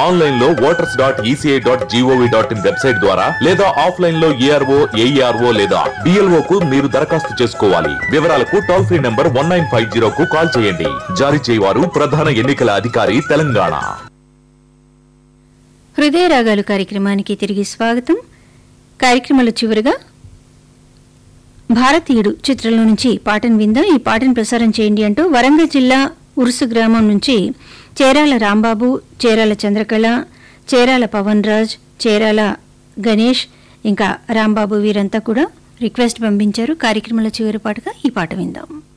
online లో voters dot ECI dot GOV dot in website ద్వారా లేదా ఆఫ్లైన్ లో ఏఆర్ఓ ఏఈఆర్ఓ లేదా డిఎల్ఓ కు మీరు దరఖాస్తు చేసుకోవాలి వివరాలకు toll free number one nine five zero కు కాల్ చేయండి జారీ చేయవారు ప్రధాన ఎన్నికల అధికారి తెలంగాణ హృదయ రాగాలు కార్యక్రమానికి తిరిగి స్వాగతం కార్యక్రమంలో చివరిగా భారతీయుడు చిత్రంలో నుంచి పాటను విందాం ఈ పాటను ప్రసారం చేయండి అంటూ వరంగల్ జిల్లా ఉరుసు గ్రామం నుంచి చేరాల రాంబాబు చేరాల చంద్రకళ చేరాల పవన్ రాజ్ చేరాల గణేష్ ఇంకా రాంబాబు వీరంతా కూడా రిక్వెస్ట్ పంపించారు కార్యక్రమంలో చివరి పాటగా ఈ పాట విందాం